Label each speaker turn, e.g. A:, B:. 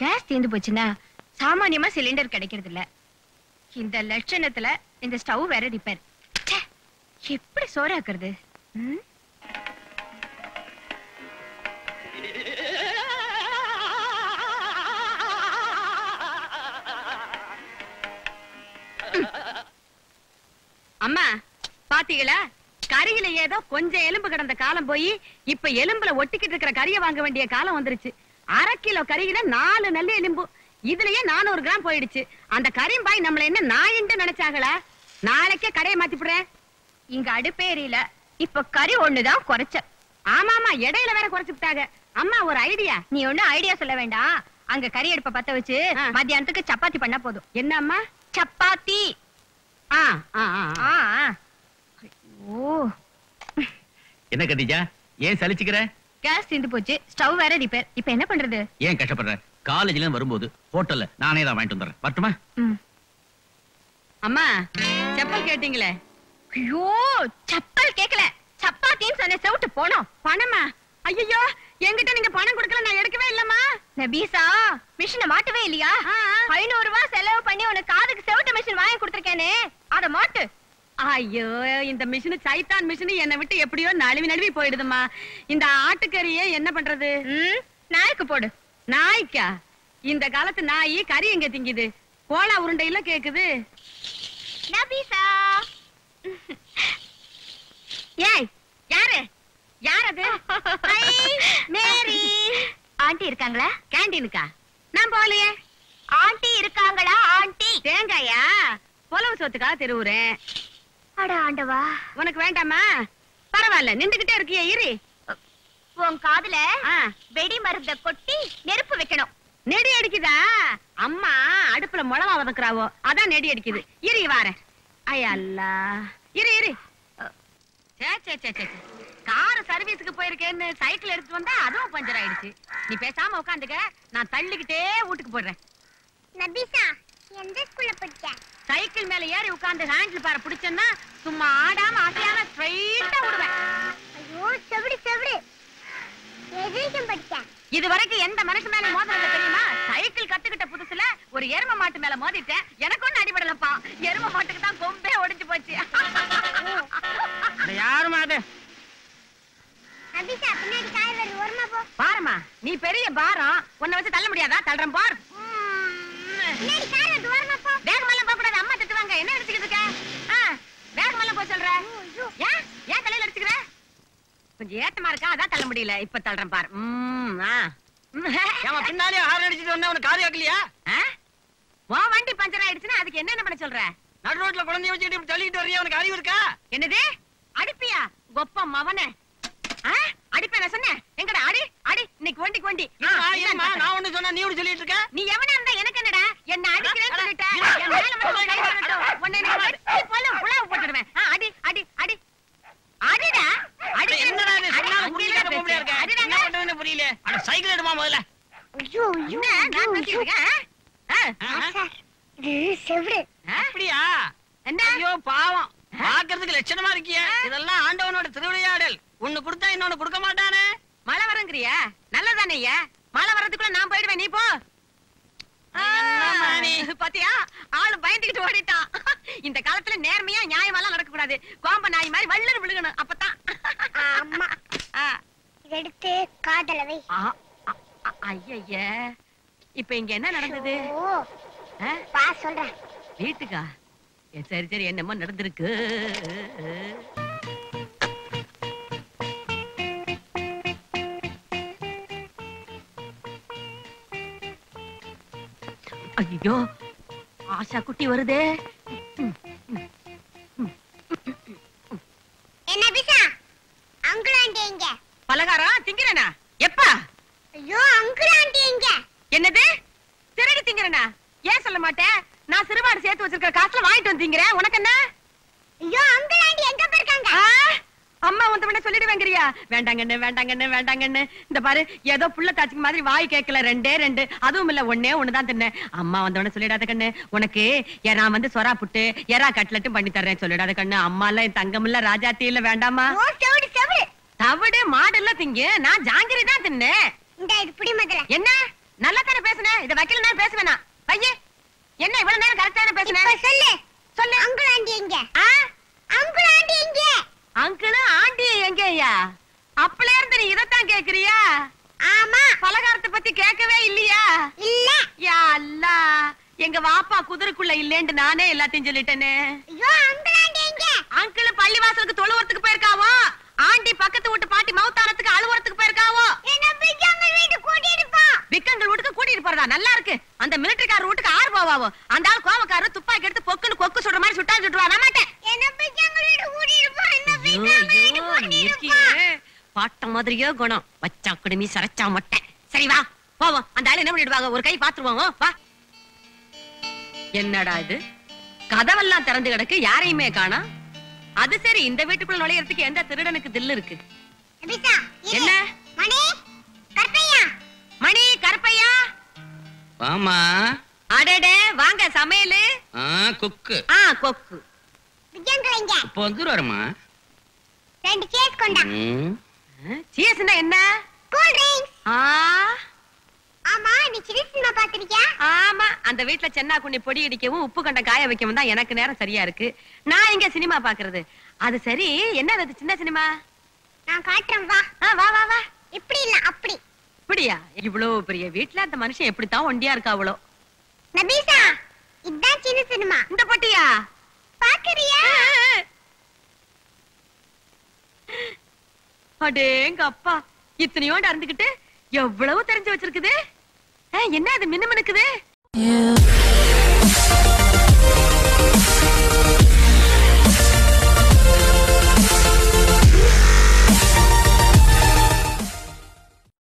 A: Case தீர்ந்து போச்சுன்னா சாமானியமா cylinder கிடைக்கிறது இல்ல இந்த லட்சணத்துல இந்த ஸ்டவ் வேற ரிப்பேர் எப்படி சோறாக்குறது ம்?
B: அம்மா பாத்தீங்களா கறியில ஏதோ கொஞ்சம் எலும்பு கிடந்த காலம் போய் இப்ப எலும்புல ஒட்டிக்கிட்டு இருக்கிற கறியை வாங்க வேண்டிய காலம் வந்துருச்சு அரை கிலோ கறியில நாலு நல்ல எலும்பு இதுலயே நானூறு கிராம் போயிடுச்சு அந்த கரிம்பாய் நம்மள என்ன நாயின்னு நினைச்சாங்களா நாளைக்கே கடையை மாத்திப்புடுறேன்
A: இங்க அடுப்பே எரியல இப்ப கறி ஒண்ணுதான் குறைச்ச
B: ஆமா ஆமா இடையில வேற குறைச்சு விட்டாங்க அம்மா ஒரு ஐடியா
A: நீ ஒண்ணும் ஐடியா சொல்ல வேண்டாம் அங்க கறி அடுப்ப பத்த வச்சு
B: ஆ.
A: மத்தியானத்துக்கு சப்பாத்தி பண்ணா போதும்
B: என்ன அம்மா
A: சப்பாத்தி
B: ஆ ஆ ஆ, ஆ.
A: ஆ ஆ. ஓ
C: என்ன கதிஜா ஏன் சலிச்சுக்கிற
A: கேஸ் தீர்ந்து போச்சு ஸ்டவ் வேற ரிப்பேர் இப்ப என்ன பண்றது
C: ஏன் கஷ்டப்படுற காலேஜ்ல இருந்து வரும்போது ஹோட்டல்ல நானே தான் வாங்கிட்டு வந்துடுறேன் வரட்டுமா
A: ம்.
B: அம்மா செப்பல் கேட்டீங்களே
A: ஐயோ சப்பல் கேக்கல சப்பாத்தின்னு சொன்ன செவிட்டு போனோம்
B: பணமா ஐயோ என்கிட்ட நீங்க பணம் கொடுக்கல நான் எடுக்கவே இல்லம்மா
A: நபீசா மிஷினை மாட்டவே இல்லையா
B: ஆ, ஆ.
A: ஐநூறு ரூபாய் செலவு பண்ணி உனக்கு காதுக்கு செவிட்டு மிஷின் வாங்கி கொடுத்திருக்கேனே அத மாட்டு
B: ஐயோ இந்த மிஷினு சைத்தான் மிஷினு என்னை விட்டு எப்படியோ நழுவி நழுவி போயிடுதும்மா இந்த ஆட்டுக்கறியை என்ன பண்றது
A: ம், நாய்க்கு போடு
B: நாய்க்கா இந்த காலத்து நாய் கறி எங்க திங்குது கோலா உருண்டையில கேக்குது
A: நபீசா
B: ஏய் யாரு யார் அது
A: மேரி ஆண்டி இருக்காங்களா
B: கேண்டீனுக்கா நான் போகலையே
A: ஆண்டி இருக்காங்களா ஆண்டி
B: தேங்காயா புலவு சொத்துக்காக தெருவுறேன்
A: அட ஆண்டவா
B: உனக்கு வேண்டாமா பரவாயில்ல நின்றுகிட்டே இருக்கியே இரு
A: உன் காதுல
B: ஆ,
A: வெடி மருந்த கொட்டி நெருப்பு வைக்கணும்
B: நெடி அடிக்குதா அம்மா அடுப்புல மிளகா வதக்குறாவோ அதான் நெடி அடிக்குது இரு வாரேன் ஐயல்லா இரு இரு சே சே சே சே கார் சர்வீஸுக்கு போயிருக்கேன்னு சைக்கிள் எடுத்து வந்தா அதுவும் பஞ்சர் ஆயிடுச்சு நீ பேசாம உட்காந்துக்க நான் தள்ளிக்கிட்டே வீட்டுக்கு போடுறேன்
A: நபீசா எந்த ஸ்கூல்ல படிச்ச
B: சைக்கிள் மேல ஏறி உட்கார்ந்து ஹேண்டில் பார பிடிச்சேன்னா சும்மா ஆடாம அசையாம ஸ்ட்ரைட்டா விடுவேன்
A: ஐயோ செவிடு செவிடு எதுக்கும் படிச்ச
B: இது வரைக்கும் எந்த மனுஷன் மேல மோதினது தெரியுமா சைக்கிள் கத்துக்கிட்ட புதுசுல ஒரு எரும மாட்டு மேல மோதிட்டேன் எனக்கு ஒண்ணு அடிபடலப்பா எரும மாட்டுக்கு தான் கொம்பே ஒடிஞ்சு போச்சு
D: யாருமா அது
A: நபீசா பின்னாடி காய் வருது ஓரமா போ
B: பாருமா நீ பெரிய பாரம் உன்னை வச்சு தள்ள முடியாதா தள்ளுறேன் பார்
A: பின்னாடி காய் வருது ஓரமா போ
B: வேகமெல்லாம் போக கூடாது அம்மா திட்டுவாங்க என்ன நினைச்சுக்கிட்டு இருக்க ஆ, வேகமெல்லாம் போக சொல்ற ஏன் ஏன் தலையில அடிச்சுக்கிற கொஞ்சம் ஏத்தமா இருக்கா அதான் தள்ள முடியல இப்ப தள்ளுறேன் பார் ம், ஆ. ம்,
D: ஏமா பின்னாலே ஹார்ன் அடிச்சிட்டு வந்தா உனக்கு காது கேட்கலையா
B: ஆ? உன் வண்டி பஞ்சர் ஆயிடுச்சுன்னா அதுக்கு என்னென்ன பண்ண சொல்ற
D: நடு ரோட்ல குழந்தைய வச்சுட்டு இப்படி தள்ளிட்டு வர்றியா உனக்கு அறிவு இருக்கா
B: என்னது அடிப்பியா கொப்ப மவனே ஆ? அடிப்பேன் நான் சொன்னேன் எங்கடா அடி அடி இன்னைக்கு வண்டிக்கு வண்டி ஆ,
D: இருமா,
B: இல்ல,
D: இருமா,
B: இல்ல.
D: நான் ஒண்ணு சொன்னா நீ ஒண்ணு சொல்லிட்டு இருக்க
B: நீ எவனா இருந்தா எனக்கு என்னடா என்ன அடிக்கிறேன்னு
D: அட,
B: சொல்லிட்ட
D: அட,
B: என் மேல மட்டும்
D: அட,
B: கை வரட்டும்.
D: அட,
B: உன்னை நான் வெட்டி கொல்ல புலாவு போட்டுடுவேன் ஆ, அடி அடி அடி அடிடா அடி
D: என்னடா இது சொன்னாலும் புரியாத பொம்பளையா இருக்க என்ன
B: அடிடா
D: பண்றதுன்னு புரியல அட சைக்கிள் எடுமா முதல்ல
A: ஐயோ
B: என்ன நான் பேசிட்டு இருக்கேன் ஆ? ஆ?
D: ஆ,
A: இது செவிடு
B: ஆ?
D: அப்படியா
B: என்ன
D: ஐயோ பாவம் பாக்குறதுக்கு லட்சணமா இருக்கியே இதெல்லாம் ஆண்டவனோட திருவிளையாடல் ஒண்ணு கொடுத்தா இன்னொன்னு கொடுக்க மாட்டானே
B: மழை வரங்கிறியா நல்லதானே ஐயா மழை வரதுக்குள்ள நான் போயிடுவேன் நீ போ ஆ,
D: என்னம்மா நீ?
B: பாத்தியா ஆளு பயந்துகிட்டு ஓடிட்டான் இந்த காலத்துல நேர்மையா நியாயமெல்லாம் நடக்க கூடாது கோம்ப நாய் மாதிரி வள்ளல் விழுகணும் அப்பதான்
A: அம்மா
B: ஆ,
A: இதை எடுத்து காதல வை
B: ஆ, அ- அ- ஐயைய இப்ப இங்க என்ன நடந்தது
A: ஓ
B: ஆ?
A: வா சொல்றேன்
B: வீட்டுக்கா ஏ, சரி சரி என்னமோ நடந்திருக்கு ஐயோ ஆஷா குட்டி வருதே
A: என்ன பிசா அங்கிள் ஆண்டி எங்க
B: பலகாரம் திங்கிறனா எப்பா
A: ஐயோ அங்கிள் ஆண்டி எங்க
B: என்னது திருடி திங்கிறனா ஏன் சொல்ல மாட்டேன் நான் சிறுவாடு சேர்த்து வச்சிருக்கிற காசுல வாங்கிட்டு வந்து திங்கிறேன் உனக்கு என்ன
A: ஐயோ அங்கிள் ஆண்டி எங்க போயிருக்காங்க
B: ஆ? அம்மா உன் தம்பி சொல்லிடுவேங்கிறியா வேண்டாங்கன்னு வேண்டாங்கன்னு வேண்டாங்கன்னு இந்த பாரு ஏதோ புள்ள தாச்சிக்கு மாதிரி வாய் கேட்கல ரெண்டே ரெண்டு அதுவும் இல்ல ஒண்ணே ஒண்ணுதான் தின்னேன் அம்மா வந்தவன சொல்லிடாத கண்ணு உனக்கு ஏ, நான் வந்து சொரா புட்டு எறா கட்லட்டும் பண்ணி தர்றேன் சொல்லிடாத கண்ணு அம்மா இல்ல என் தங்கம் இல்ல ராஜாத்தி இல்ல வேண்டாமா
A: ஓ செவிடு செவிடு
B: தவிடு மாடு இல்ல திங்க நான் ஜாங்கிரி தான் தின்னேன்
A: இந்த இது புடி முதல்ல
B: என்ன நல்லா தானே பேசுனேன் இத வைக்கல நேரம் பேசுவேனா பையே என்ன இவ்வளவு நேரம் கரெக்டான
E: இப்ப
B: பேசுனேன்
E: சொல்லு
B: சொல்லு
E: அங்குள் ஆண்டி எங்க
B: ஆ
E: அங்குள் ஆண்டி எங்க
B: அங்கிளும் ஆண்டி எங்கய்யா அப்பல இருந்து நீ இதத்தான் கேக்குறியா
E: ஆமா
B: பலகாரத்தை பத்தி கேட்கவே இல்லையா
E: இல்ல
B: யா அல்லா எங்க வாப்பா குதிரைக்குள்ள இல்லேன்னு நானே எல்லாத்தையும் சொல்லிட்டேனே
E: ஐயோ அங்குள் ஆண்டி எங்க
B: அங்கிள் பள்ளிவாசலுக்கு தொழுவறதுக்கு போயிருக்காவோ ஆண்டி பக்கத்து வீட்டு பாட்டி மௌத்தானத்துக்கு அழுவுறதுக்கு போயிருக்காவோ
E: என்ன பிஜாங்க வீட்டு கூட்டிட்டு போ
B: விக்கங்கள் வீட்டுக்கு கூட்டிட்டு போறதா நல்லா இருக்கு அந்த மிலிட்டரிக்கார வீட்டுக்கு ஆறு போவாவோ அந்த ஆள் கோவக்காரரு துப்பாக்கி எடுத்து பொக்குன்னு கொக்கு சுடுற மாதிரி சுட்டா சுட்டுவா நான் மாட்டேன்
E: என்ன பிஜாங்க வீட்டு கூட்டிட்டு போ என்ன
B: ஐயோ,
E: பிஜாங்க வீட்டு
B: ஐயோ, நீ
E: கூட்டிட்டு போ
B: இருக்கியே. பாட்ட மாதிரியே குணம் வச்சா குடுமி சரைச்சா மொட்டை சரி வா போவோம் அந்த ஆளு என்ன பண்ணிடுவாங்க ஒரு கை பாத்துருவோம் வா என்னடா இது கதவெல்லாம் திறந்து கிடக்கு யாரையுமே காணா அது சரி இந்த வீட்டுக்குள்ள நுழையறதுக்கு எந்த திருடனுக்கு தில்லு இருக்கு
E: நபிசா இரு.
B: என்ன
E: மணி கற்பையா
B: மணி கருப்பையா
C: வாமா
B: அடடே வாங்க சமையலு
C: ஆ குக்கு
B: ஆ கொக்கு
E: பிஜாங்க எங்க
C: இப்போ வந்துருவாருமா
E: ரெண்டு கேஸ் கொண்டா
C: ம்
B: சீஸ்னா என்ன
E: கூல் ட்ரிங்க்ஸ்
B: ஆ
E: ஆமா நீ சின்ன சினிமா பாத்திருக்கியா
B: ஆமா அந்த வீட்ல சென்னா குண்ணி பொடி அடிக்கவும் உப்பு கண்டம் காய வைக்கவும் தான் எனக்கு நேரம் சரியா இருக்கு நான் எங்க சினிமா பாக்குறது அது சரி என்ன அது சின்ன சினிமா
E: நான் காட்டுறேன் வா
B: ஆ, வா வா வா
E: இப்படி இல்ல அப்படி
B: இப்படியா இவ்வளவு பெரிய வீட்ல அந்த மனுஷன் எப்படித்தான் ஒண்டியா இருக்கா அவ்வளோ
E: நபீசா இதான் சின்ன சினிமா
B: இந்த பட்டியா
E: பாக்குறியா
B: அடேங்க அப்பா இத்தனையோண்டு அறந்துகிட்டு எவ்வளவு தெரிஞ்சு வச்சிருக்குது ஆ, என்ன அது மின்னு மினுக்குது
F: You